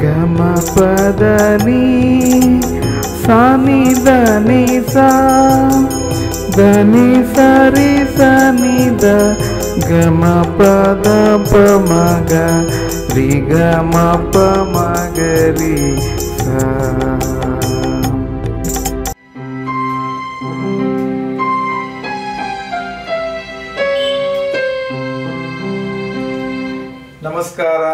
ಗಮ ಪದ ನೀ ಸಾ ನಿ ದ ನಿ ಸಾ ದ ನಿ ಸರಿ ಸ ನಿ ದ ಗಮ ಪದ ಪ ಮ ಗ ರಿ ಗ ಮ ಪ ಮ ಗ ರಿ ಸಾ ನಮಸ್ಕಾರ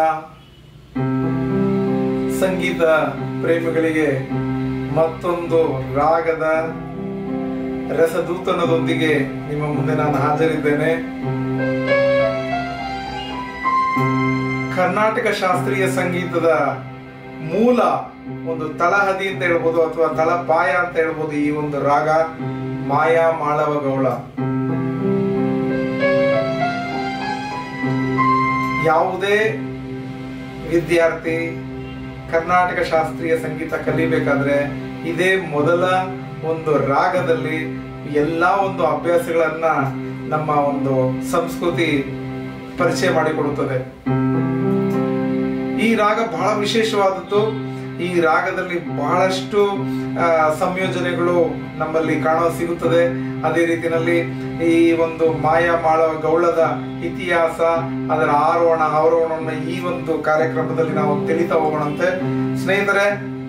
ಸಂಗೀತ ಪ್ರೇಮಿಗಳಿಗೆ ಮತ್ತೊಂದು ರಾಗದ ರಸದೂತನದೊಂದಿಗೆ ನಿಮ್ಮ ಮುಂದೆ ನಾನು ಹಾಜರಿದ್ದೇನೆ ಕರ್ನಾಟಕ ಶಾಸ್ತ್ರೀಯ ಸಂಗೀತದ ಮೂಲ ಒಂದು ತಳಹದಿ ಅಂತ ಹೇಳ್ಬೋದು ಅಥವಾ ತಳಪಾಯ ಅಂತ ಹೇಳ್ಬೋದು ಈ ಒಂದು ರಾಗ ಮಾಯಾ ಮಾಳವ ಗೌಳ ಯಾವುದೇ ವಿದ್ಯಾರ್ಥಿ ಕರ್ನಾಟಕ ಶಾಸ್ತ್ರೀಯ ಸಂಗೀತ ಕಲಿಬೇಕಾದ್ರೆ ಇದೇ ಮೊದಲ ಒಂದು ರಾಗದಲ್ಲಿ ಎಲ್ಲಾ ಒಂದು ಅಭ್ಯಾಸಗಳನ್ನ ನಮ್ಮ ಒಂದು ಸಂಸ್ಕೃತಿ ಪರಿಚಯ ಮಾಡಿಕೊಡುತ್ತದೆ ಈ ರಾಗ ಬಹಳ ವಿಶೇಷವಾದದ್ದು ಈ ರಾಗದಲ್ಲಿ ಬಹಳಷ್ಟು ಆ, ಸಂಯೋಜನೆಗಳು ನಮ್ಮಲ್ಲಿ ಕಾಣ ಸಿಗುತ್ತದೆ ಅದೇ ರೀತಿಯಲ್ಲಿ ಈ ಒಂದು ಮಾಯಾ ಮಾಳವ ಗೌಳದ ಇತಿಹಾಸ ಅದರ ಆರೋಹಣ ಅವರೋಹಣವನ್ನು ಈ ಒಂದು ಕಾರ್ಯಕ್ರಮದಲ್ಲಿ ನಾವು ತಿಳಿತಾ ಹೋಗೋಣಂತೆ ಸ್ನೇಹಿತರೆ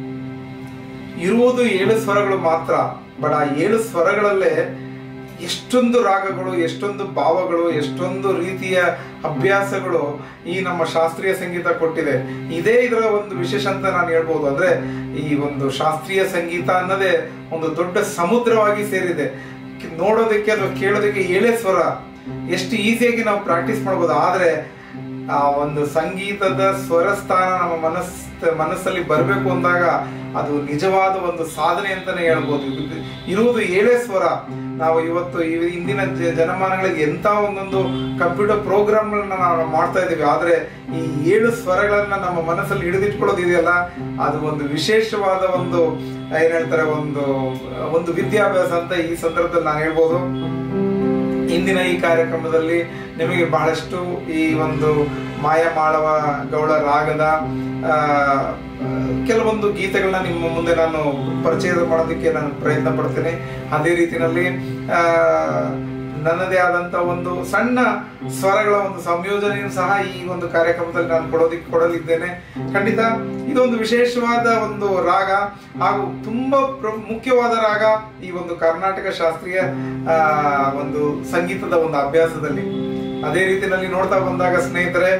ಇರುವುದು ಏಳು ಸ್ವರಗಳು ಮಾತ್ರ ಬಟ್ ಆ ಏಳು ಸ್ವರಗಳಲ್ಲೇ ಎಷ್ಟೊಂದು ರಾಗಗಳು ಎಷ್ಟೊಂದು ಭಾವಗಳು ಎಷ್ಟೊಂದು ರೀತಿಯ ಅಭ್ಯಾಸಗಳು ಈ ನಮ್ಮ ಶಾಸ್ತ್ರೀಯ ಸಂಗೀತ ಕೊಟ್ಟಿದೆ ಇದೇ ಇದರ ಒಂದು ವಿಶೇಷ ಅಂತ ನಾನು ಹೇಳ್ಬೋದು ಅಂದ್ರೆ ಈ ಒಂದು ಶಾಸ್ತ್ರೀಯ ಸಂಗೀತ ಅನ್ನೋದೇ ಒಂದು ದೊಡ್ಡ ಸಮುದ್ರವಾಗಿ ಸೇರಿದೆ ಕಿ- ನೋಡೋದಕ್ಕೆ ಅಥವಾ ಕೇಳೋದಕ್ಕೆ ಏಳೇ ಸ್ವರ ಎಷ್ಟು ಈಸಿಯಾಗಿ ನಾವು ಪ್ರಾಕ್ಟೀಸ್ ಮಾಡ್ಬೋದು ಆದ್ರೆ ಆ ಒಂದು ಸಂಗೀತದ ಸ್ವರಸ್ಥಾನ ನಮ್ಮ ಮನಸ್ ಮನಸ್ಸಲ್ಲಿ ಬರಬೇಕು ಅಂದಾಗ ಅದು ನಿಜವಾದ ಒಂದು ಸಾಧನೆ ಅಂತಾನೆ ಹೇಳ್ಬೋದು ಇದು ಇರುವುದು ಏಳೇ ಸ್ವರ ನಾವು ಇವತ್ತು ಈ- ಇಂದಿನ ಜ- ಜನಮಾನಗಳಿಗೆ ಎಂತ ಒಂದೊಂದು ಕಂಪ್ಯೂಟರ್ ಪ್ರೋಗ್ರಾಮ್ಗಳನ್ನ ನಾವು ಮಾಡ್ತಾ ಇದೀವಿ ಆದ್ರೆ ಈ ಏಳು ಸ್ವರಗಳನ್ನ ನಮ್ಮ ಮನಸ್ಸಲ್ಲಿ ಹಿಡಿದಿಟ್ಕೊಳ್ಳೋದು ಇದೆಯಲ್ಲ ಅದು ಒಂದು ವಿಶೇಷವಾದ ಒಂದು ಏನ್ ಹೇಳ್ತಾರೆ ಒಂದು ಒಂದು ವಿದ್ಯಾಭ್ಯಾಸ ಅಂತ ಈ ಸಂದರ್ಭದಲ್ಲಿ ನಾನು ಹೇಳ್ಬೋದು ಇಂದಿನ ಈ ಕಾರ್ಯಕ್ರಮದಲ್ಲಿ ನಿಮಗೆ ಬಹಳಷ್ಟು ಈ ಒಂದು ಮಾಯ ಮಾಳವ ಗೌಳ ರಾಗದ ಆ, ಕೆಲವೊಂದು ಗೀತೆಗಳನ್ನ ನಿಮ್ಮ ಮುಂದೆ ನಾನು ಪರಿಚಯ ಮಾಡೋದಕ್ಕೆ ನಾನು ಪ್ರಯತ್ನ ಪಡ್ತೇನೆ ಅದೇ ರೀತಿಯಲ್ಲಿ ಆ, ನನ್ನದೇ ಆದಂತ ಒಂದು ಸಣ್ಣ ಸ್ವರಗಳ ಒಂದು ಸಂಯೋಜನೆಯೂ ಸಹ ಈ ಒಂದು ಕಾರ್ಯಕ್ರಮದಲ್ಲಿ ನಾನು ಕೊಡೋದಿಕ್ಕೆ ಕೊಡಲಿದ್ದೇನೆ ಖಂಡಿತ ಇದೊಂದು ವಿಶೇಷವಾದ ಒಂದು ರಾಗ ಹಾಗೂ ತುಂಬಾ ಪ್ರ- ಮುಖ್ಯವಾದ ರಾಗ ಈ ಒಂದು ಕರ್ನಾಟಕ ಶಾಸ್ತ್ರೀಯ ಆ, ಒಂದು ಸಂಗೀತದ ಒಂದು ಅಭ್ಯಾಸದಲ್ಲಿ ಅದೇ ರೀತಿಯಲ್ಲಿ ನೋಡ್ತಾ ಬಂದಾಗ ಸ್ನೇಹಿತರೆ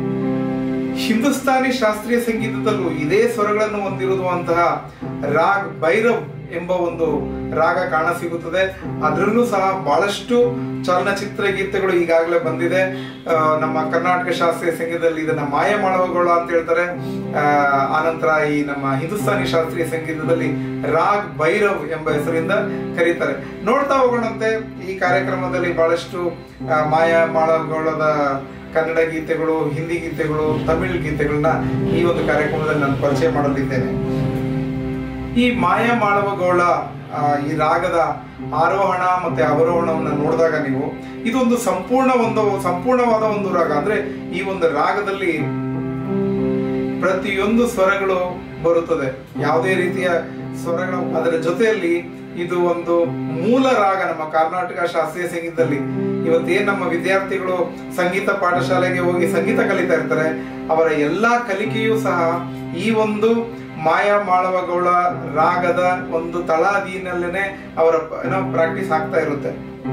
ಹಿಂದೂಸ್ತಾನಿ ಶಾಸ್ತ್ರೀಯ ಸಂಗೀತದಲ್ಲೂ ಇದೇ ಸ್ವರಗಳನ್ನು ಹೊಂದಿರುವಂತಹ ರಾಗ್ ಭೈರವ್ ಎಂಬ ಒಂದು ರಾಗ ಕಾಣ ಸಿಗುತ್ತದೆ ಅದರಲ್ಲೂ ಸಹ ಬಹಳಷ್ಟು ಚಲನಚಿತ್ರ ಗೀತೆಗಳು ಈಗಾಗಲೇ ಬಂದಿದೆ ಆ, ನಮ್ಮ ಕರ್ನಾಟಕ ಶಾಸ್ತ್ರೀಯ ಸಂಗೀತದಲ್ಲಿ ಇದನ್ನ ಮಾಯ ಮಾಡುವಗಳು ಅಂತ ಹೇಳ್ತಾರೆ ಆ, ಆನಂತರ ಈ ನಮ್ಮ ಹಿಂದೂಸ್ತಾನಿ ಶಾಸ್ತ್ರೀಯ ಸಂಗೀತದಲ್ಲಿ ರಾಗ್ ಭೈರವ್ ಎಂಬ ಹೆಸರಿಂದ ಕರೀತಾರೆ ನೋಡ್ತಾ ಹೋಗೋಣಂತೆ ಈ ಕಾರ್ಯಕ್ರಮದಲ್ಲಿ ಬಹಳಷ್ಟು ಆ, ಮಾಯ ಮಾಡಗಳದ ಕನ್ನಡ ಗೀತೆಗಳು ಹಿಂದಿ ಗೀತೆಗಳು ತಮಿಳ್ ಗೀತೆಗಳನ್ನ ಈ ಒಂದು ಕಾರ್ಯಕ್ರಮದಲ್ಲಿ ನಾನು ಪರಿಚಯ ಮಾಡಲಿದ್ದೇನೆ ಈ ಮಾಯ ಮಾಡುವ ಗೌಳ ಆ, ಈ ರಾಗದ ಆರೋಹಣ ಮತ್ತೆ ಅವರೋಹಣವನ್ನ ನೋಡಿದಾಗ ನೀವು ಇದೊಂದು ಸಂಪೂರ್ಣ ಒಂದು ಸಂಪೂರ್ಣವಾದ ಒಂದು ರಾಗ ಅಂದ್ರೆ ಈ ಒಂದು ರಾಗದಲ್ಲಿ ಪ್ರತಿಯೊಂದು ಸ್ವರಗಳು ಬರುತ್ತದೆ ಯಾವುದೇ ರೀತಿಯ ಸ್ವರಗಳು ಅದರ ಜೊತೆಯಲ್ಲಿ ಇದು ಒಂದು ಮೂಲ ರಾಗ ನಮ್ಮ ಕರ್ನಾಟಕ ಶಾಸ್ತ್ರೀಯ ಸಂಗೀತದಲ್ಲಿ ಇವತ್ತೇನ್ ನಮ್ಮ ವಿದ್ಯಾರ್ಥಿಗಳು ಸಂಗೀತ ಪಾಠಶಾಲೆಗೆ ಹೋಗಿ ಸಂಗೀತ ಕಲಿತಾ ಇರ್ತಾರೆ ಅವರ ಎಲ್ಲಾ ಕಲಿಕೆಯೂ ಸಹ ಈ ಒಂದು ಮಾಯಾ ಮಾಳವಗೌಳ ರಾಗದ ಒಂದು ತಳಹದಿನಲ್ಲೇನೆ ಅವರ ಪ- ಏನೋ ಪ್ರಾಕ್ಟೀಸ್ ಆಗ್ತಾ ಇರುತ್ತೆ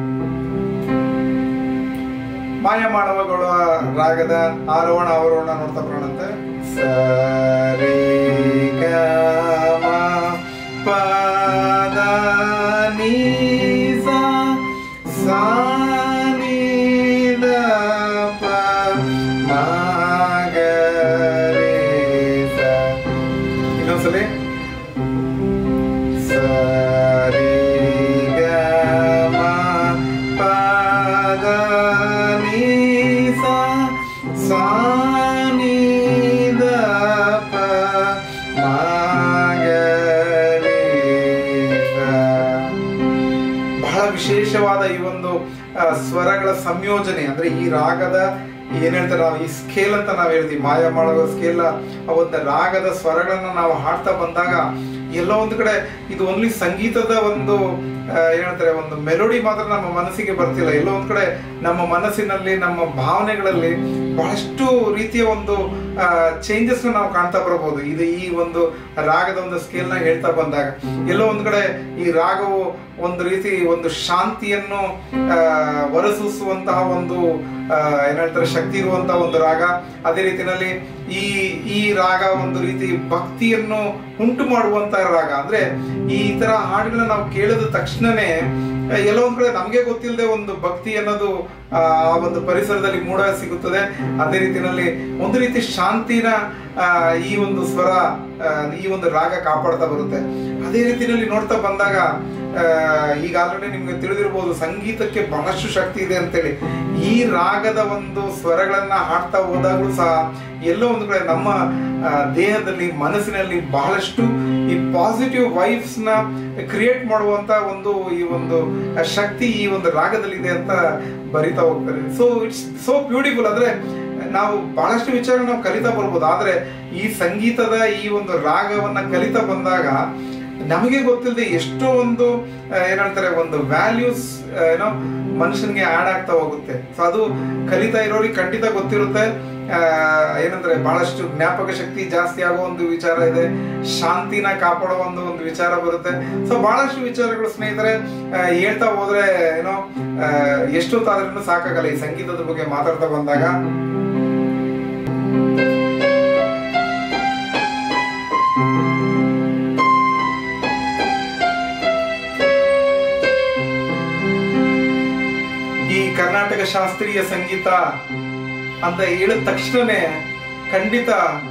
ಮಾಯ ಮಾಡುವಗಳ ರಾಗದ ಆರೋಹಣ ಅವರೋಹಣ ನೋಡ್ತಾ ಬರೋಣಂತೆ ಸರಿ ಗ ಮ ಪದ ನೀ ಸ ಸಾ ನೀ ದ ಪ ಮ ಗ ರೇ ಸ. ಇನ್ನೊಂದ್ಸಲಿ ಸರಿ ಗ ಮ ಪದ ನೀ ಸ ಸಾ ನೀ ದ ಪ ಮ ಗ ರೇ ಸ. ಬಹಳ ವಿಶೇಷವಾದ ಈ ಒಂದು ಆ, ಸ್ವರಗಳ ಸಂಯೋಜನೆ ಅಂದ್ರೆ ಈ ರಾಗದ ಏನ್ ಹೇಳ್ತಾರೆ ನಾವು ಈ ಸ್ಕೇಲ್ ಅಂತ ನಾವ್ ಹೇಳ್ತೀವಿ ಮಾಯ ಮಾಡುವ ಸ್ಕೇಲ್ ಆ ಒಂದು ರಾಗದ ಸ್ವರಗಳನ್ನ ನಾವು ಹಾಡ್ತಾ ಬಂದಾಗ ಎಲ್ಲೋ ಒಂದು ಕಡೆ ಇದು ಓನ್ಲಿ ಸಂಗೀತದ ಒಂದು ಆ, ಏನ್ ಹೇಳ್ತಾರೆ ಒಂದು ಮೆಲೋಡಿ ಮಾತ್ರ ನಮ್ಮ ಮನಸ್ಸಿಗೆ ಬರ್ತಿಲ್ಲ ಎಲ್ಲೋ ಒಂದ್ ಕಡೆ ನಮ್ಮ ಮನಸ್ಸಿನಲ್ಲಿ ನಮ್ಮ ಭಾವನೆಗಳಲ್ಲಿ ಬಹಳಷ್ಟು ರೀತಿಯ ಒಂದು ಚೇಂಜಸ್ ನಾವು ಕಾಣ್ತಾ ಬರಬಹುದು ಇದು ಈ ಒಂದು ರಾಗದ ಒಂದು ಸ್ಕೇಲ್ ನ ಹೇಳ್ತಾ ಬಂದಾಗ ಎಲ್ಲೋ ಒಂದ್ ಕಡೆ ಈ ರಾಗವು ಒಂದು ರೀತಿ ಒಂದು ಶಾಂತಿಯನ್ನು ಆ, ಹೊರಸೂಸುವಂತಹ ಒಂದು ಆ, ಏನ್ ಹೇಳ್ತಾರೆ ಶಕ್ತಿ ಇರುವಂತಹ ಒಂದು ರಾಗ ಅದೇ ರೀತಿಯಲ್ಲಿ ಈ ಈ ರಾಗ ಒಂದು ರೀತಿ ಭಕ್ತಿಯನ್ನು ಉಂಟು ಮಾಡುವಂತಹ ರಾಗ ಅಂದ್ರೆ ಈ ತರ ಹಾಡುಗಳನ್ನ ನಾವು ಕೇಳಿದ ತಕ್ಷಣನೇ ಆ, ಎಲ್ಲೋ ಒಂದ್ ಕಡೆ ನಮ್ಗೆ ಗೊತ್ತಿಲ್ಲದೆ ಒಂದು ಭಕ್ತಿ ಅನ್ನೋದು ಆ ಆ ಒಂದು ಪರಿಸರದಲ್ಲಿ ಮೂಡ ಸಿಗುತ್ತದೆ ಅದೇ ರೀತಿಯಲ್ಲಿ ಒಂದು ರೀತಿ ಶಾಂತಿನ ಆ, ಈ ಒಂದು ಸ್ವರ ಆ, ಈ ಒಂದು ರಾಗ ಕಾಪಾಡ್ತಾ ಬರುತ್ತೆ ಅದೇ ರೀತಿಯಲ್ಲಿ ನೋಡ್ತಾ ಬಂದಾಗ ಆ, ಈಗ ಆಲ್ರೆಡಿ ನಿಮ್ಗೆ ತಿಳಿದಿರ್ಬೋದು ಸಂಗೀತಕ್ಕೆ ಬಹಳಷ್ಟು ಶಕ್ತಿ ಇದೆ ಅಂತೇಳಿ ಈ ರಾಗದ ಒಂದು ಸ್ವರಗಳನ್ನ ಹಾಡ್ತಾ ಹೋದಾಗಲೂ ಸಹ ಎಲ್ಲೋ ಒಂದು ಕಡೆ ನಮ್ಮ ಆ, ದೇಹದಲ್ಲಿ ಮನಸ್ಸಿನಲ್ಲಿ ಬಹಳಷ್ಟು ಈ ಪಾಸಿಟಿವ್ ವೈಬ್ಸ್ ನ ಕ್ರಿಯೇಟ್ ಮಾಡುವಂತ ಒಂದು ಈ ಒಂದು ಶಕ್ತಿ ಈ ಒಂದು ರಾಗದಲ್ಲಿ ಇದೆ ಅಂತ ಬರಿತಾ ಹೋಗ್ತಾರೆ ಸೊ ಇಟ್ಸ್ ಸೋ ಬ್ಯೂಟಿಫುಲ್ ಅಂದ್ರೆ ನಾವು ಬಹಳಷ್ಟು ವಿಚಾರ ನಾವು ಕಲಿತಾ ಬರ್ಬೋದು ಆದ್ರೆ ಈ ಸಂಗೀತದ ಈ ಒಂದು ರಾಗವನ್ನ ಕಲಿತಾ ಬಂದಾಗ ನಮಗೆ ಗೊತ್ತಿಲ್ಲದೆ ಎಷ್ಟೋ ಒಂದು ಆ, ಏನ್ ಹೇಳ್ತಾರೆ ಒಂದು ವ್ಯಾಲ್ಯೂಸ್ ಏನೋ ಮನುಷ್ಯನಿಗೆ ಆಡ್ ಆಗ್ತಾ ಹೋಗುತ್ತೆ ಸೊ ಅದು ಕಲಿತಾ ಇರೋರಿಗೆ ಖಂಡಿತ ಗೊತ್ತಿರುತ್ತೆ ಆ, ಏನಂದ್ರೆ ಬಹಳಷ್ಟು ಜ್ಞಾಪಕ ಶಕ್ತಿ ಜಾಸ್ತಿ ಆಗೋ ಒಂದು ವಿಚಾರ ಇದೆ ಶಾಂತಿನ ಕಾಪಾಡೋ ಒಂದು ಒಂದು ವಿಚಾರ ಬರುತ್ತೆ ಸೊ ಬಹಳಷ್ಟು ವಿಚಾರಗಳು ಸ್ನೇಹಿತರೆ ಆ, ಹೇಳ್ತಾ ಹೋದ್ರೆ ಏನೋ ಆ, ಎಷ್ಟೊತ್ತಾದ್ರೂ ಸಾಕಾಗಲ್ಲ ಈ ಸಂಗೀತದ ಬಗ್ಗೆ ಮಾತಾಡ್ತಾ ಬಂದಾಗ ಈ ಕರ್ನಾಟಕ ಶಾಸ್ತ್ರೀಯ ಸಂಗೀತ ಅಂತ ಹೇಳಿದ ತಕ್ಷಣನೇ ಖಂಡಿತ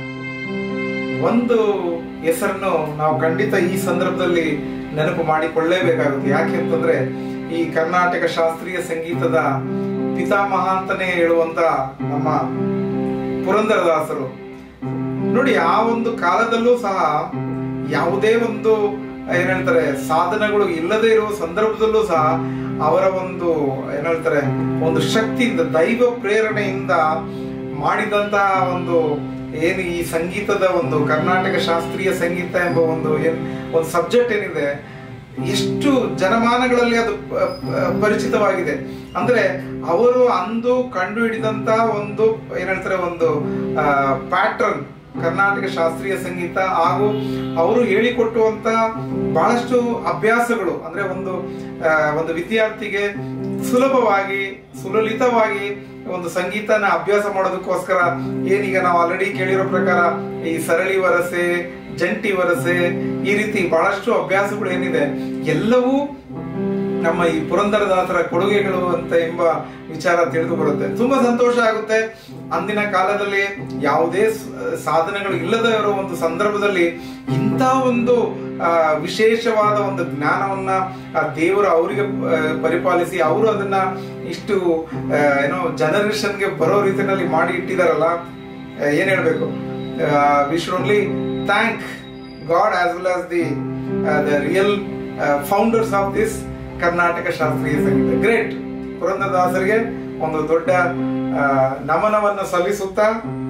ಒಂದು ಹೆಸರನ್ನು ನಾವು ಖಂಡಿತ ಈ ಸಂದರ್ಭದಲ್ಲಿ ನೆನಪು ಮಾಡಿಕೊಳ್ಳೇಬೇಕಾಗುತ್ತೆ ಯಾಕೆ ಅಂತಂದ್ರೆ ಈ ಕರ್ನಾಟಕ ಶಾಸ್ತ್ರೀಯ ಸಂಗೀತದ ಪಿತಾಮಹ ಅಂತಾನೆ ಹೇಳುವಂತ ನಮ್ಮ ಪುರಂದರದಾಸರು ನೋಡಿ ಆ ಒಂದು ಕಾಲದಲ್ಲೂ ಸಹ ಯಾವುದೇ ಒಂದು ಏನ್ ಹೇಳ್ತಾರೆ ಸಾಧನಗಳು ಇಲ್ಲದೆ ಇರುವ ಸಂದರ್ಭದಲ್ಲೂ ಸಹ ಅವರ ಒಂದು ಏನ್ ಹೇಳ್ತಾರೆ ಒಂದು ಶಕ್ತಿಯಿಂದ ದೈವ ಪ್ರೇರಣೆಯಿಂದ ಮಾಡಿದಂತಹ ಒಂದು ಏನು ಈ ಸಂಗೀತದ ಒಂದು ಕರ್ನಾಟಕ ಶಾಸ್ತ್ರೀಯ ಸಂಗೀತ ಎಂಬ ಒಂದು ಏನ್ ಒಂದು ಸಬ್ಜೆಕ್ಟ್ ಏನಿದೆ ಎಷ್ಟು ಜನಮಾನಗಳಲ್ಲಿ ಅದು ಪ- ಪ- ಪರಿಚಿತವಾಗಿದೆ ಅಂದ್ರೆ ಅವರು ಅಂದು ಕಂಡು ಹಿಡಿದಂತ ಒಂದು ಏನ್ ಹೇಳ್ತಾರೆ ಒಂದು ಪ್ಯಾಟರ್ನ್ ಕರ್ನಾಟಕ ಶಾಸ್ತ್ರೀಯ ಸಂಗೀತ ಹಾಗೂ ಅವರು ಹೇಳಿಕೊಟ್ಟುವಂತ ಬಹಳಷ್ಟು ಅಭ್ಯಾಸಗಳು ಅಂದ್ರೆ ಒಂದು ಆ, ಒಂದು ವಿದ್ಯಾರ್ಥಿಗೆ ಸುಲಭವಾಗಿ ಸುಲಲಿತವಾಗಿ ಒಂದು ಸಂಗೀತನ ಅಭ್ಯಾಸ ಮಾಡೋದಕ್ಕೋಸ್ಕರ ಏನೀಗ ನಾವು ಆಲ್ರೆಡಿ ಕೇಳಿರೋ ಪ್ರಕಾರ ಈ ಸರಳಿ ವರಸೆ ಜಂಟಿ ವರಸೆ ಈ ರೀತಿ ಬಹಳಷ್ಟು ಅಭ್ಯಾಸಗಳು ಏನಿದೆ ಎಲ್ಲವೂ ನಮ್ಮ ಈ ಪುರಂದರದಾಸರ ಕೊಡುಗೆಗಳು ಅಂತ ಎಂಬ ವಿಚಾರ ತಿಳಿದು ಬರುತ್ತೆ ತುಂಬಾ ಸಂತೋಷ ಆಗುತ್ತೆ ಅಂದಿನ ಕಾಲದಲ್ಲಿ ಯಾವುದೇ ಸ- ಸಾಧನಗಳು ಇಲ್ಲದ ಇರೋ ಒಂದು ಸಂದರ್ಭದಲ್ಲಿ ಇಂಥ ಒಂದು ಆ, ವಿಶೇಷವಾದ ಒಂದು ಜ್ಞಾನವನ್ನ ಆ ದೇವರು ಅವರಿಗೆ ಆ, ಪರಿಪಾಲಿಸಿ ಅವರು ಅದನ್ನ ಇಷ್ಟು ಆ, ಏನೋ ಜನರೇಷನ್ಗೆ ಬರೋ ರೀತಿಯಲ್ಲಿ ಮಾಡಿ ಇಟ್ಟಿದಾರಲ್ಲ ಆ, ಏನ್ ಹೇಳ್ಬೇಕು we should only thank God as well as the the real founders of this Karnataka ಶಾಸ್ತ್ರೀಯ ಸಂಗೀತ ಗ್ರೇಟ್ ಪುರಂದರದಾಸರಿಗೆ ಒಂದು ದೊಡ್ಡ ಆ, ನಮನವನ್ನು ಸಲ್ಲಿಸುತ್ತಾ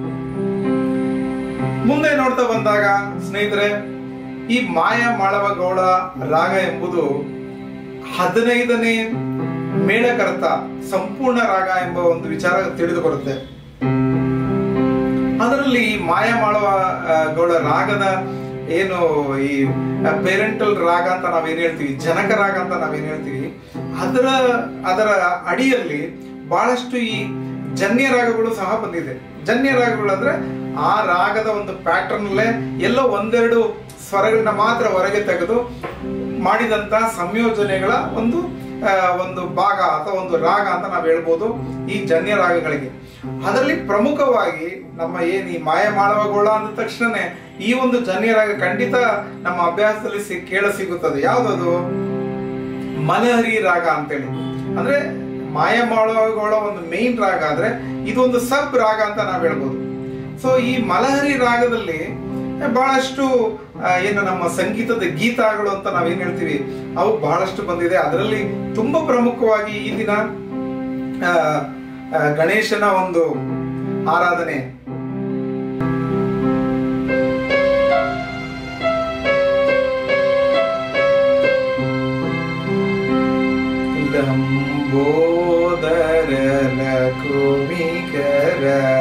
ಮುಂದೆ ನೋಡ್ತಾ ಬಂದಾಗ ಸ್ನೇಹಿತರೆ ಈ ಮಾಯ ಮಾಳವ ಗೌಡ ರಾಗ ಎಂಬುದು ಹದಿನೈದನೇ ಮೇಳಕರ್ತ ಸಂಪೂರ್ಣ ರಾಗ ಎಂಬ ಒಂದು ವಿಚಾರ ತಿಳಿದು ಬರುತ್ತೆ ಅದರಲ್ಲಿ ಈ ಮಾಯ ಮಾಡುವ ಆ, ಗೌಡ ರಾಗದ ಏನು ಈ ಪೇರೆಂಟಲ್ ರಾಗ ಅಂತ ನಾವೇನ್ ಹೇಳ್ತೀವಿ ಜನಕ ರಾಗ ಅಂತ ನಾವೇನ್ ಹೇಳ್ತೀವಿ ಅದರ ಅದರ ಅಡಿಯಲ್ಲಿ ಬಹಳಷ್ಟು ಈ ಜನ್ಯ ರಾಗಗಳು ಸಹ ಬಂದಿದೆ ಜನ್ಯ ರಾಗಗಳು ಅಂದ್ರೆ ಆ ರಾಗದ ಒಂದು ಪ್ಯಾಟರ್ನ್ ಅಲ್ಲೇ ಎಲ್ಲೋ ಒಂದೆರಡು ಸ್ವರಗಳನ್ನ ಮಾತ್ರ ಹೊರಗೆ ತೆಗೆದು ಮಾಡಿದಂತ ಸಂಯೋಜನೆಗಳ ಒಂದು ಆ, ಒಂದು ಭಾಗ ಅಥವಾ ಒಂದು ರಾಗ ಅಂತ ನಾವು ಹೇಳ್ಬೋದು ಈ ಜನ್ಯ ರಾಗಗಳಿಗೆ ಅದರಲ್ಲಿ ಪ್ರಮುಖವಾಗಿ ನಮ್ಮ ಏನ್ ಈ ಮಾಯ ಮಾಳವಗೋಳ ಅಂದ ತಕ್ಷಣನೇ ಈ ಒಂದು ಜನ್ಯ ರಾಗ ಖಂಡಿತ ನಮ್ಮ ಅಭ್ಯಾಸದಲ್ಲಿ ಸಿ ಕೇಳ ಸಿಗುತ್ತದೆ ಯಾವ್ದದು ಮಲಹರಿ ರಾಗ ಅಂತೇಳಿ ಅಂದ್ರೆ ಮಾಯ ಮಾಳವಗೋಳ ಒಂದು ಮೇನ್ ರಾಗ ಆದ್ರೆ ಇದೊಂದು ಸಬ್ ರಾಗ ಅಂತ ನಾವ್ ಹೇಳ್ಬೋದು ಸೊ ಈ ಮಲಹರಿ ರಾಗದಲ್ಲಿ ಬಹಳಷ್ಟು ಆ, ಏನು ನಮ್ಮ ಸಂಗೀತದ ಗೀತಗಳು ಅಂತ ನಾವೇನ್ ಹೇಳ್ತೀವಿ ಅವು ಬಹಳಷ್ಟು ಬಂದಿದೆ ಅದರಲ್ಲಿ ತುಂಬಾ ಪ್ರಮುಖವಾಗಿ ಈ ದಿನ ಆ, ಆ, ಗಣೇಶನ ಒಂದು ಆರಾಧನೆ ಲಂಬೋದರ ಲಕುಮಿಕರ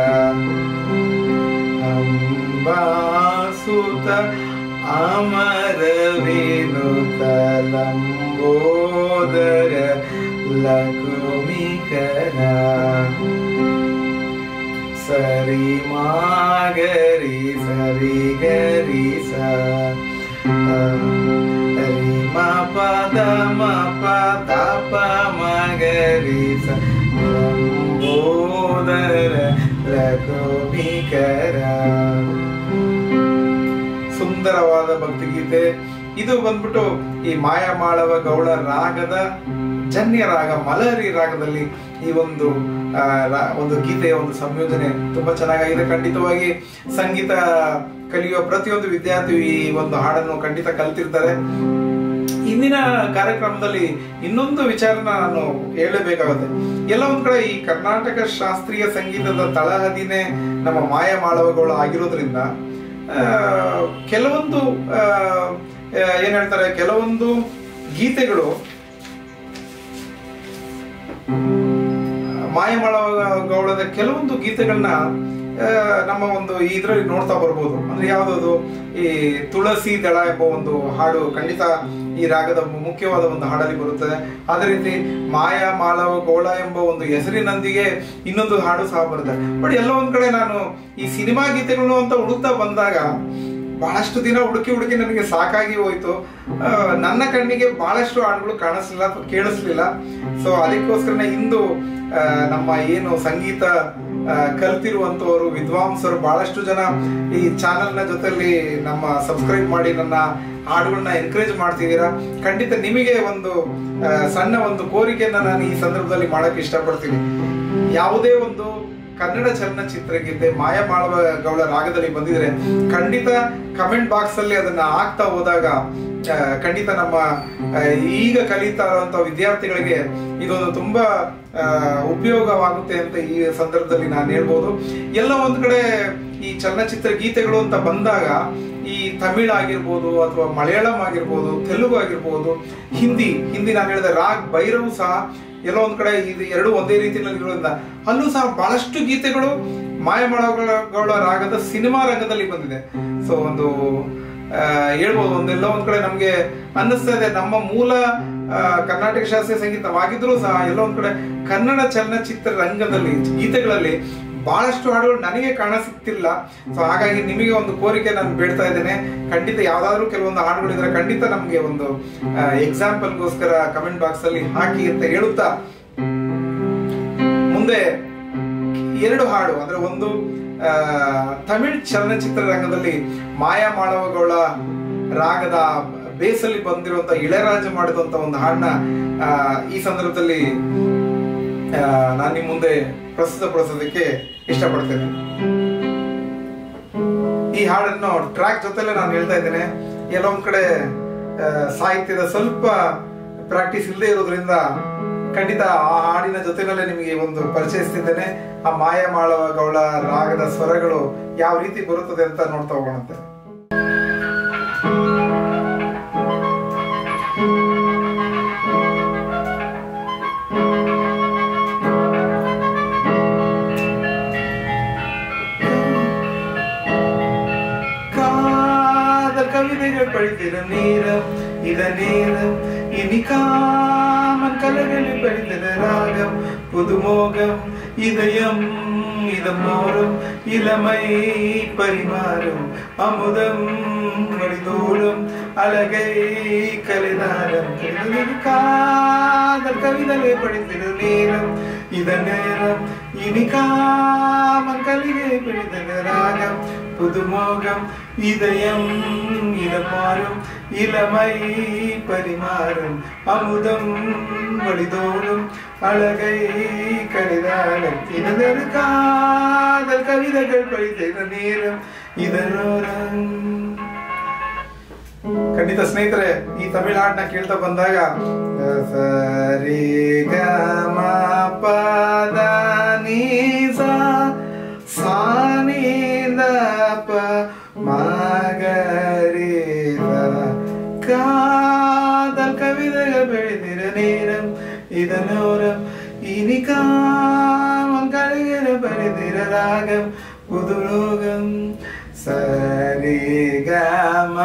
ಅಂಬಾಸುತ ಅಮರ ವಿನುತ ಲಂಬೋದರ ಲಕುಮಿಕರ ಸರಿ ಮಾಗರಿ ಸರಿ ಗರಿ ಸ ಹರಿ ಮ ಪದ ಮ ಪದ ಪ ಮಗರಿ ಸ ಲಂಬೋದರ ಲಘುಮಿಕರ ಸುಂದರವಾದ ಭಕ್ತಿಗೀತೆ ಇದು ಬಂದ್ಬಿಟ್ಟು ಈ ಮಾಯಮಾಳವ ಗೌಳ ರಾಗದ ಜನ್ಯ ರಾಗ ಮಲಹರಿ ರಾಗದಲ್ಲಿ ಈ ಒಂದು ಆ, ರಾ- ಒಂದು ಗೀತೆಯ ಒಂದು ಸಂಯೋಜನೆ ತುಂಬಾ ಚೆನ್ನಾಗಿದೆ ಖಂಡಿತವಾಗಿ ಸಂಗೀತ ಕಲಿಯುವ ಪ್ರತಿಯೊಂದು ವಿದ್ಯಾರ್ಥಿ ಈ ಒಂದು ಹಾಡನ್ನು ಖಂಡಿತ ಕಲ್ತಿರ್ತಾರೆ ಇಂದಿನ ಕಾರ್ಯಕ್ರಮದಲ್ಲಿ ಇನ್ನೊಂದು ವಿಚಾರನ ನಾನು ಹೇಳಬೇಕಾಗುತ್ತೆ ಎಲ್ಲ ಒಂದ್ ಕಡೆ ಈ ಕರ್ನಾಟಕ ಶಾಸ್ತ್ರೀಯ ಸಂಗೀತದ ತಳಹದಿನೇ ನಮ್ಮ ಮಾಯ ಮಾಳವಗಳು ಆಗಿರೋದ್ರಿಂದ ಆ, ಕೆಲವೊಂದು ಆ, ಆ, ಏನ್ ಹೇಳ್ತಾರೆ ಕೆಲವೊಂದು ಗೀತೆಗಳು ಮಾಯಮಾಳ ಗೌಳದ ಕೆಲವೊಂದು ಗೀತೆಗಳನ್ನ ಆ, ನಮ್ಮ ಒಂದು ಇದ್ರಲ್ಲಿ ನೋಡ್ತಾ ಬರ್ಬೋದು ಅಂದ್ರೆ ಯಾವ್ದದು ಈ ತುಳಸಿ ದಳ ಎಂಬ ಒಂದು ಹಾಡು ಖಂಡಿತ ಈ ರಾಗದ ಮುಖ್ಯವಾದ ಒಂದು ಹಾಡಲ್ಲಿ ಬರುತ್ತದೆ ಅದೇ ರೀತಿ ಮಾಯ ಮಾಲವ ಗೌಳ ಎಂಬ ಒಂದು ಹೆಸರಿನೊಂದಿಗೆ ಇನ್ನೊಂದು ಹಾಡು ಸಹ ಬರುತ್ತೆ ಬಟ್ ಎಲ್ಲ ಒಂದ್ ಕಡೆ ನಾನು ಈ ಸಿನಿಮಾ ಗೀತೆಗಳು ಅಂತ ಹುಡುಕ್ತಾ ಬಂದಾಗ ಬಹಳಷ್ಟು ದಿನ ಹುಡುಕಿ ಹುಡುಕಿ ನನಗೆ ಸಾಕಾಗಿ ಹೋಯ್ತು ಆ, ನನ್ನ ಕಣ್ಣಿಗೆ ಬಹಳಷ್ಟು ಹಾಡುಗಳು ಕಾಣಿಸ್ಲಿಲ್ಲ ಅಥವಾ ಕೇಳಿಸ್ಲಿಲ್ಲ ಸೊ ಅದಕ್ಕೋಸ್ಕರ ಇಂದು ಆ, ನಮ್ಮ ಏನು ಸಂಗೀತ ಆ, ಕಲ್ತಿರುವಂತವರು ವಿದ್ವಾಂಸರು ಬಹಳಷ್ಟು ಜನ ಈ ಚಾನೆಲ್ ನ ಜೊತೆಲಿ ನಮ್ಮ ಸಬ್ಸ್ಕ್ರೈಬ್ ಮಾಡಿ ನನ್ನ ಹಾಡುಗಳನ್ನ ಎನ್ಕರೇಜ್ ಮಾಡ್ತಿದ್ದೀರಾ ಖಂಡಿತ ನಿಮಗೆ ಒಂದು ಆ, ಸಣ್ಣ ಒಂದು ಕೋರಿಕೆಯನ್ನ ನಾನು ಈ ಸಂದರ್ಭದಲ್ಲಿ ಮಾಡಕ್ ಇಷ್ಟಪಡ್ತೀನಿ ಯಾವುದೇ ಒಂದು ಕನ್ನಡ ಚಲನಚಿತ್ರ ಗೀತೆ ಮಾಯಮಾಳವ ಗೌಳ ರಾಗದಲ್ಲಿ ಬಂದಿದ್ರೆ ಖಂಡಿತ ಕಮೆಂಟ್ ಬಾಕ್ಸ್ ಅಲ್ಲಿ ಅದನ್ನ ಹಾಕ್ತಾ ಹೋದಾಗ ಆ, ಖಂಡಿತ ನಮ್ಮ ಆ, ಈಗ ಕಲಿತಾ ಇರುವಂತ ವಿದ್ಯಾರ್ಥಿಗಳಿಗೆ ಇದೊಂದು ತುಂಬಾ ಆ, ಉಪಯೋಗವಾಗುತ್ತೆ ಅಂತ ಈ ಸಂದರ್ಭದಲ್ಲಿ ನಾನು ಹೇಳ್ಬೋದು ಎಲ್ಲ ಒಂದ್ ಕಡೆ ಈ ಚಲನಚಿತ್ರ ಗೀತೆಗಳು ಅಂತ ಬಂದಾಗ ಈ ತಮಿಳ್ ಆಗಿರ್ಬೋದು ಅಥವಾ ಮಲಯಾಳಂ ಆಗಿರ್ಬೋದು ತೆಲುಗು ಆಗಿರ್ಬೋದು ಹಿಂದಿ ಹಿಂದಿ ನಾನು ಹೇಳಿದೆ ರಾಗ್ ಭೈರವ್ ಸಹ ಎಲ್ಲೋ ಒಂದ್ ಕಡೆ ಇದು ಎರಡು ಒಂದೇ ರೀತಿಯಲ್ಲಿ ಇರೋದ್ರಿಂದ ಅಲ್ಲೂ ಸಹ ಬಹಳಷ್ಟು ಗೀತೆಗಳು ಮಾಯಮಾಳಗೌಡ ರಾಗದ ಸಿನಿಮಾ ರಂಗದಲ್ಲಿ ಬಂದಿದೆ ಸೊ ಒಂದು ಆ, ಹೇಳ್ಬೋದು ಒಂದೆಲ್ಲ ಒಂದ್ ಕಡೆ ನಮ್ಗೆ ಅನ್ನಿಸ್ತಾ ಇದೆ ನಮ್ಮ ಮೂಲ ಆ, ಕರ್ನಾಟಕ ಶಾಸ್ತ್ರೀಯ ಸಂಗೀತವಾಗಿದ್ರೂ ಸಹ ಎಲ್ಲ ಒಂದ್ ಕಡೆ ಕನ್ನಡ ಚಲನಚಿತ್ರ ರಂಗದಲ್ಲಿ ಗೀತೆಗಳಲ್ಲಿ ಬಹಳಷ್ಟು ಹಾಡುಗಳು ನನಗೆ ಕಾಣ ಸಿಗ್ತಿಲ್ಲ ಸೊ ಹಾಗಾಗಿ ನಿಮಗೆ ಒಂದು ಕೋರಿಕೆ ನಾನು ಬೇಡ್ತಾ ಇದ್ದೇನೆ ಖಂಡಿತ ಯಾವ್ದಾದ್ರು ಕೆಲವೊಂದು ಹಾಡುಗಳಿದ್ರೆ ಖಂಡಿತ ನಮ್ಗೆ ಒಂದು ಎಕ್ಸಾಂಪಲ್ಗೋಸ್ಕರ ಕಮೆಂಟ್ ಬಾಕ್ಸ್ ಅಲ್ಲಿ ಹಾಕಿ ಅಂತ ಹೇಳುತ್ತಾ ಮುಂದೆ ಎರಡು ಹಾಡು ಅಂದ್ರೆ ಒಂದು ಆ, ತಮಿಳ್ ಚಲನಚಿತ್ರ ರಂಗದಲ್ಲಿ ಮಾಯಾ ಮಾಳವಗೌಳ ರಾಗದ ಬೇಸಲ್ಲಿ ಬಂದಿರುವಂತ ಇಳೆರಾಜ ಮಾಡಿದಂತ ಒಂದು ಹಾಡನ್ನ ಆ, ಈ ಸಂದರ್ಭದಲ್ಲಿ ನಾನು ನಿಮ್ಮ ಮುಂದೆ ಪ್ರಸ್ತುತಪಡಿಸೋದಕ್ಕೆ ಇಷ್ಟಪಡ್ತೇನೆ ಈ ಹಾಡನ್ನು ಟ್ರ್ಯಾಕ್ ಜೊತೆಲೆ ನಾನು ಹೇಳ್ತಾ ಇದ್ದೇನೆ ಎಲ್ಲ ಒಂದ್ ಕಡೆ ಆ, ಸಾಹಿತ್ಯದ ಸ್ವಲ್ಪ ಪ್ರಾಕ್ಟೀಸ್ ಇಲ್ಲದೆ ಇರೋದ್ರಿಂದ ಖಂಡಿತ ಆ ಹಾಡಿನ ಜೊತೆನಲ್ಲೇ ನಿಮಗೆ ಒಂದು ಪರಿಚಯಿಸ್ತಿದ್ದೇನೆ ಆ ಮಾಯ ಮಾಳವ ಗೌಳ ರಾಗದ ಸ್ವರಗಳು ಯಾವ ರೀತಿ ಬರುತ್ತದೆ ಅಂತ ನೋಡ್ತಾ ಹೋಗೋಣಂತೆ காதல் கவிதைகள் படித்திட நேரம் இத நேரம் இனி காமன் கலகளில் படித்திட ராகம் புதுமோகம் இதயம் இதமோறும் இளமை பரிமாறும் அமுதம் மணிதோறும் அழகை கலைநாரம் காதல் கவிதைகளை படித்திட நேரம் இத நேரம் இனி காமன் கலிகை பிடித்திட ராகம் புதுமோகம் இதயம் இடமாறும் இளமை பரிமாறும் அமுதம் வழிதோறும் அழகை கடிதாளம் இதனொரு காதல் கவிதைகள் படித்திட நேரம் இதனோரம் ಖಂಡಿತ ಸ್ನೇಹಿತರೆ ಈ ತಮಿಳ್ ಹಾಡನ್ನ ಕೇಳ್ತಾ ಬಂದಾಗ ಸರಿ ಗ ಮ ಪ ದ ನೀ ಸ ಸ ಪ ಮಗರಿ காதல் கவிதைகள் பெழுதிர நேரம் இதனோரம் இனி காமம் கழுகிற பரிதிர ராகம் புதுலோகம் சரி ಗಮ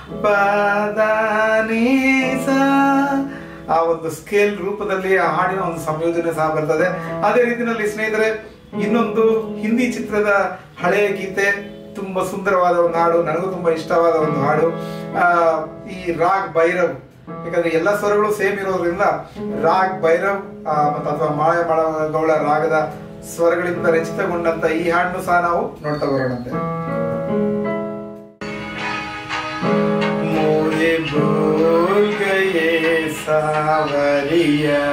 ಪದನೀಸ ಆ ಒಂದು ಸ್ಕೇಲ್ ರೂಪದಲ್ಲಿ ಆ ಹಾಡಿನ ಒಂದು ಸಂಯೋಜನೆ ಸಹ ಬರ್ತದೆ ಅದೇ ರೀತಿಯಲ್ಲಿ ಸ್ನೇಹಿತರೆ ಇನ್ನೊಂದು ಹಿಂದಿ ಚಿತ್ರದ ಹಳೆಯ ಗೀತೆ ತುಂಬಾ ಸುಂದರವಾದ ಒಂದು ಹಾಡು ನನಗೂ ತುಂಬಾ ಇಷ್ಟವಾದ ಒಂದು ಹಾಡು ಆ ಈ ರಾಗ್ ಭೈರವ್ ಯಾಕಂದ್ರೆ ಎಲ್ಲ ಸ್ವರಗಳು ಸೇಮ್ ಇರೋದ್ರಿಂದ ರಾಗ್ ಭೈರವ್ ಆ, ಮತ್ತು ಅಥವಾ ಮಾಳೆ ಗೌಳ ರಾಗದ ಸ್ವರಗಳಿಂದ ರಚಿತಗೊಂಡಂತ ಈ ಹಾಡನ್ನು ಸಹ ನಾವು ನೋಡ್ತಾ ಬರೋಣಂತೆ मुझे भूल गए सावरिया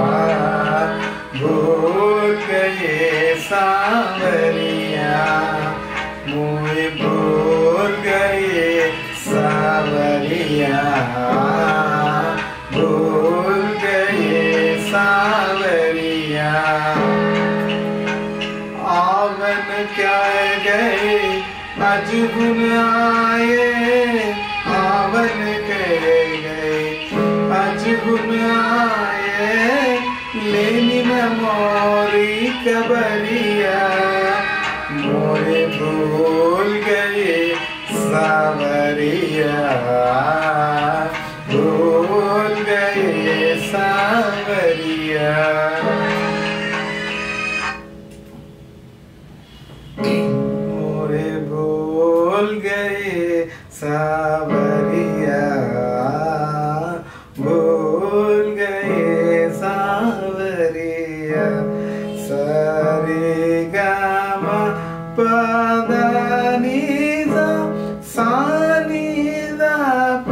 भूल गए सावरिया मुझे भूल गए सावरिया भूल गए सावरिया आवन क्या गए अजगुन आए आवन कह गए अजगुन आए लेनी न मोरी कबरिया मोरे भूल गए सावरिया भूल गए सावरिया मोरे भूल गए सावरिया भूल गए सावरिया सरे गाम पदनी सानी ಪ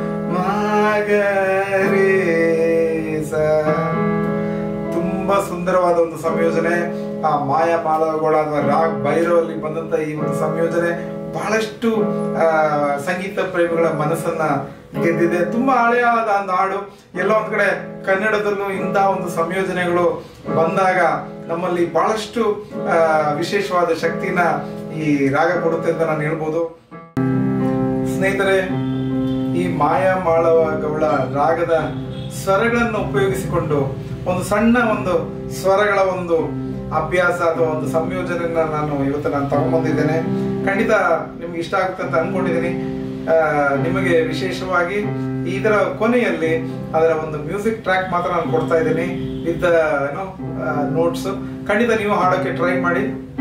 ಮಾಗರೆ ಸ ತುಂಬಾ ಸುಂದರವಾದ ಒಂದು ಸಂಯೋಜನೆ ಆ ಮಾಯಾ ಮಾಲವಗೋಳ ಅಥವಾ ರಾಗ್ ಭೈರವಲ್ಲಿ ಬಂದಂತ ಈ ಒಂದು ಸಂಯೋಜನೆ ಬಹಳಷ್ಟು ಆ, ಸಂಗೀತ ಪ್ರೇಮಿಗಳ ಮನಸ್ಸನ್ನ ಗೆದ್ದಿದೆ ತುಂಬಾ ಹಳೆಯಾದ ಒಂದು ಹಾಡು ಎಲ್ಲ ಒಂದ್ ಕಡೆ ಕನ್ನಡದಲ್ಲೂ ಇಂತಹ ಒಂದು ಸಂಯೋಜನೆಗಳು ಬಂದಾಗ ನಮ್ಮಲ್ಲಿ ಬಹಳಷ್ಟು ಆ, ವಿಶೇಷವಾದ ಶಕ್ತಿನ ಈ ರಾಗ ಕೊಡುತ್ತೆ ಅಂತ ನಾನು ಹೇಳ್ಬೋದು ಸ್ನೇಹಿತರೆ ಈ ಮಾಯಾ ಮಾಳವ ಗೌಳ ರಾಗದ ಸ್ವರಗಳನ್ನು ಉಪಯೋಗಿಸಿಕೊಂಡು ಒಂದು ಸಣ್ಣ ಒಂದು ಸ್ವರಗಳ ಒಂದು ಅಭ್ಯಾಸ ಅಥವಾ ಒಂದು ಸಂಯೋಜನೆಯನ್ನ ನಾನು ಇವತ್ತು ನಾನು ತಗೊಂಡ್ಬಂದಿದ್ದೇನೆ ಖಂಡಿತ ನಿಮ್ಗೆ ಇಷ್ಟ ಆಗುತ್ತೆ ಅಂತ ಅನ್ಕೊಂಡಿದ್ದೀನಿ ಆ, ನಿಮಗೆ ವಿಶೇಷವಾಗಿ ಇದರ ಕೊನೆಯಲ್ಲಿ ಅದರ ಒಂದು ಮ್ಯೂಸಿಕ್ ಟ್ರ್ಯಾಕ್ ಮಾತ್ರ ನಾನು ಕೊಡ್ತಾ ಇದ್ದೀನಿ ವಿತ್ ಏನೋ ನೋಟ್ಸ್ ಖಂಡಿತ ನೀವು ಹಾಡೋಕೆ ಟ್ರೈ ಮಾಡಿ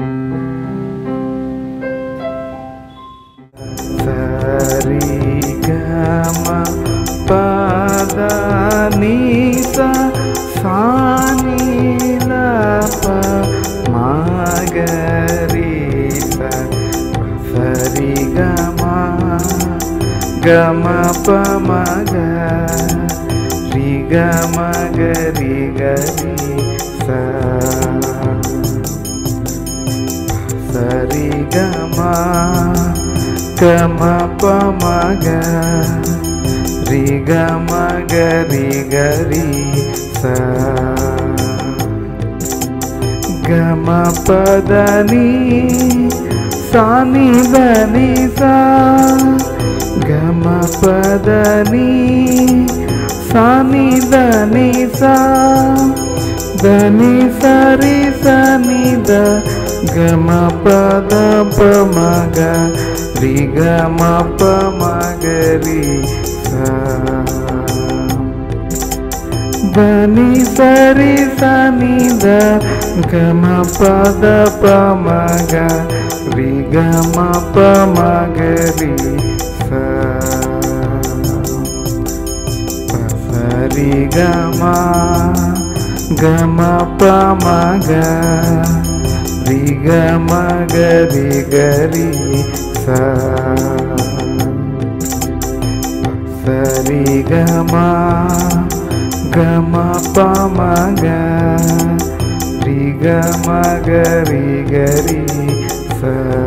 ಸರಿ ಗಮ ಪದ ನೀಸ ಸಾನಿ ಪ ಮಾಗರಿ ಸರಿ ಗಮ ಗಮ ಪ ಮಗ ರಿ ಗಮ ಗರಿ ಗರಿ ಸ ಸರಿ ಗಮ ಗಮ ಪ ಮಗ ರಿ ಗಮ ಗರಿ ಗರಿ ಸ ಗಮ ಪದ ನೀ ಸಾನಿ ಧನಿ ಸಾ ಗಮ ಪದ ನೀ ಸಾನಿ ಧನಿ ಸಾ ಧನಿ ಸರಿ ಸನಿ ದ ಗಮ ಪದ ಪ ಮಗ ರಿ ಗಮ ಪ ಮಗ ರಿ ಸಾ ಧನಿ ಸರಿ ಸನಿ ದ ಗಮ ಪದ ಪ ಮಗ ರಿ ಗಮ ಪ ಮಗ ರಿ ಸ ಪ ಸರಿ ಗಮ ಗಮ ಪ ಮಗ ರಿ ಗಮ ಗರಿ ಗರಿ ಸ ಸರಿ ಗಮ ಗಮ ಪ ಮಗ ರಿ ಗಮ ಗರಿ ಗರಿ ಸ